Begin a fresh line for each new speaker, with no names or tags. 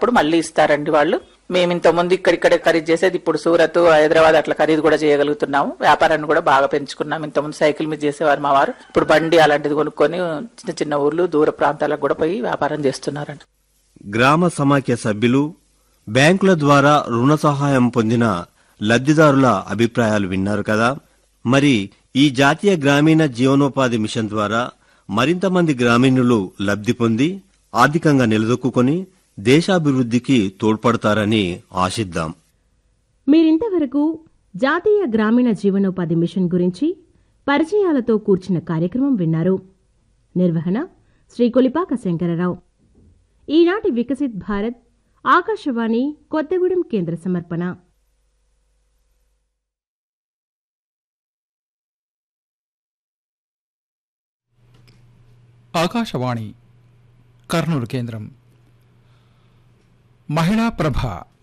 అయినప్పుడు మళ్ళీ ఇస్తారండి వాళ్ళు మేము ఇంత ముందు ఇక్కడిక్కడే ఖరీదు చేసేది ఇప్పుడు సూరత్ హైదరాబాద్ అట్లా ఖరీదు కూడా చేయగలుగుతున్నాము వ్యాపారాన్ని కూడా బాగా పెంచుకున్నాం ఇంత ముందు సైకిల్ మీద చేసేవారు మా వారు ఇప్పుడు బండి అలాంటిది కొనుక్కొని చిన్న చిన్న ఊర్లు దూర ప్రాంతాలకు కూడా పోయి వ్యాపారం చేస్తున్నారండి
గ్రామ సమాఖ్య సభ్యులు బ్యాంకుల ద్వారా రుణ సహాయం పొందిన లబ్ధిదారుల అభిప్రాయాలు విన్నారు కదా మరి ఈ జాతీయ గ్రామీణ జీవనోపాధి మిషన్ ద్వారా మరింత మంది గ్రామీణులు లబ్ధి పొంది ఆర్థికంగా నిలదొక్కుని దేశాభివృద్ధికి తోడ్పడతారని ఆశిద్దాం
మీరింతవరకు జాతీయ గ్రామీణ జీవనోపాధి మిషన్ గురించి పరిచయాలతో కూర్చిన కార్యక్రమం విన్నారు నిర్వహణ శ్రీ కొలిపాక శంకరరావు ఈనాటి వికసిత్ భారత్ ఆకాశవాణి కొత్తగూడెం కేంద్ర సమర్పణ
ఆకాశవాణి కర్నూలు కేంద్రం మహిళా ప్రభ